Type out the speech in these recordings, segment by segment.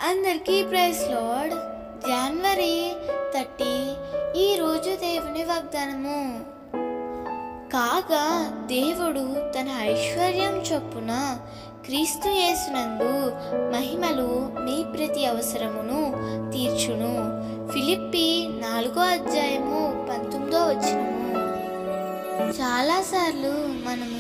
అందరికీ praise lord జనవరి thirty ఈరోజు దేవుని వాగ్దానము కాగా దేవుడు తన ఐశ్వర్యం చొప్పున క్రీస్తు యేసునందు మహిమలు మీ ప్రతి అవసరమును తీర్చును ఫిలిప్పి నాలుగో అధ్యాయము పంతొమ్మిదో వచనము చాలాసార్లు మనము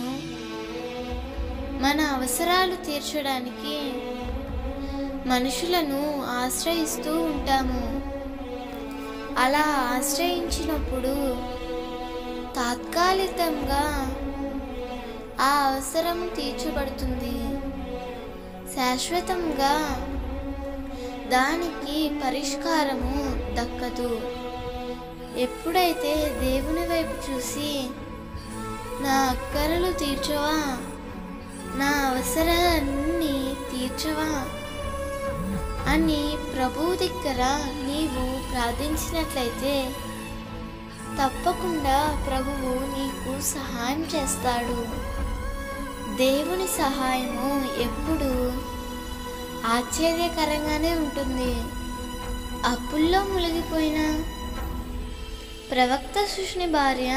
మన అవసరాలు తీర్చడానికి మనుషులను ఆశ్రయిస్తూ ఉంటాము అలా ఆశ్రయించినప్పుడు తాత్కాలికంగా ఆ అవసరం తీర్చబడుతుంది శాశ్వతంగా దానికి పరిష్కారము దక్కదు ఎప్పుడైతే దేవుని వైపు చూసి నా అక్కరలు తీర్చవా నా అవసరాలన్నీ తీర్చవా అని ప్రభువు దగ్గర నీవు ప్రార్థించినట్లయితే తప్పకుండా ప్రభువు నీకు సహాయం చేస్తాడు దేవుని సహాయము ఎప్పుడు ఆశ్చర్యకరంగానే ఉంటుంది అప్పుల్లో మునిగిపోయిన ప్రవక్త సుష్ని భార్య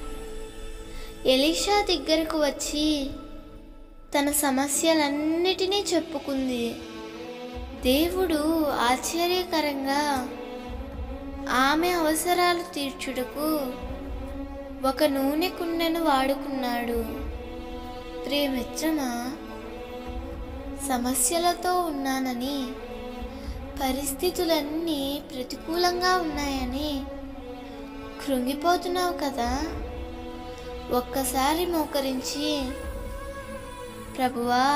ఎలీషా దగ్గరకు వచ్చి తన సమస్యలన్నిటినీ చెప్పుకుంది దేవుడు ఆశ్చర్యకరంగా ఆమె అవసరాలు తీర్చుటకు ఒక నూనె కుండను వాడుకున్నాడు ప్రేమిత్రమా సమస్యలతో ఉన్నానని పరిస్థితులన్నీ ప్రతికూలంగా ఉన్నాయని కృంగిపోతున్నావు కదా ఒక్కసారి మోకరించి ప్రభువా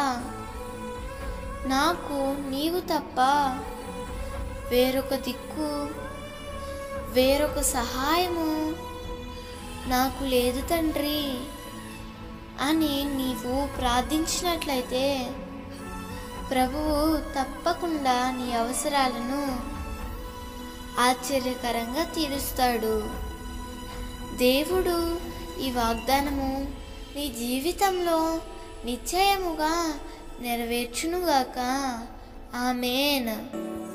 నాకు నీవు తప్ప వేరొక దిక్కు వేరొక సహాయము నాకు లేదు తండ్రి అని నీవు ప్రార్థించినట్లయితే ప్రభువు తప్పకుండా నీ అవసరాలను ఆశ్చర్యకరంగా తీరుస్తాడు దేవుడు ఈ వాగ్దానము నీ జీవితంలో నిశ్చయముగా నెరవేర్చునుగాక ఆమెన్